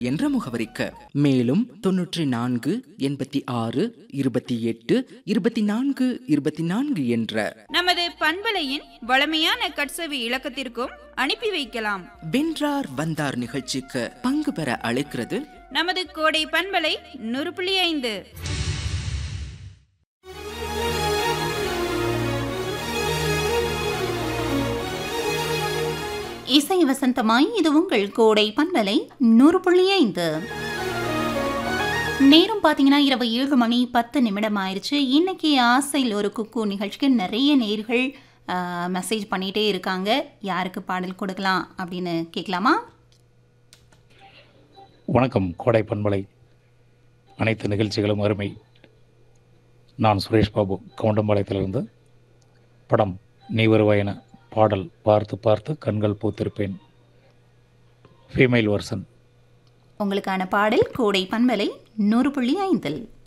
என்ற முகவரிக்கு மேலும் தொன்னூற்றி நான்கு எண்பத்தி ஆறு இருபத்தி எட்டு இருபத்தி நான்கு இருபத்தி நான்கு என்ற நமது பண்பலையின் வளமையான கட்சவி இலக்கத்திற்கும் அனுப்பி வைக்கலாம் வென்றார் வந்தார் நிகழ்ச்சிக்கு பங்கு பெற அழைக்கிறது நமது கோடை பண்பலை நூறு புள்ளி ஐந்து இசை வசந்தமாய் இது உங்கள் கோடை பண்பலை நூறு புள்ளி ஐந்து நேரம் பார்த்தீங்கன்னா இரவு ஏழு மணி பத்து நிமிடம் ஆயிடுச்சு இன்னைக்கு ஆசையில் ஒரு குக்கு நிகழ்ச்சிக்கு நிறைய நேர்கள் மெசேஜ் பண்ணிகிட்டே இருக்காங்க யாருக்கு பாடல் கொடுக்கலாம் அப்படின்னு கேட்கலாமா வணக்கம் கோடை பண்பலை அனைத்து நிகழ்ச்சிகளும் அருமை நான் சுரேஷ் பாபு கவுண்டம்பாளையத்திலிருந்து படம் நீ வருவாய் என பாடல் பார்த்து பார்த்து கண்கள் பூத்திருப்பேன் ஃபீமேல் வெர்சன் உங்களுக்கான பாடல் கோடை பண்பலை நூறு புள்ளி ஐந்தில்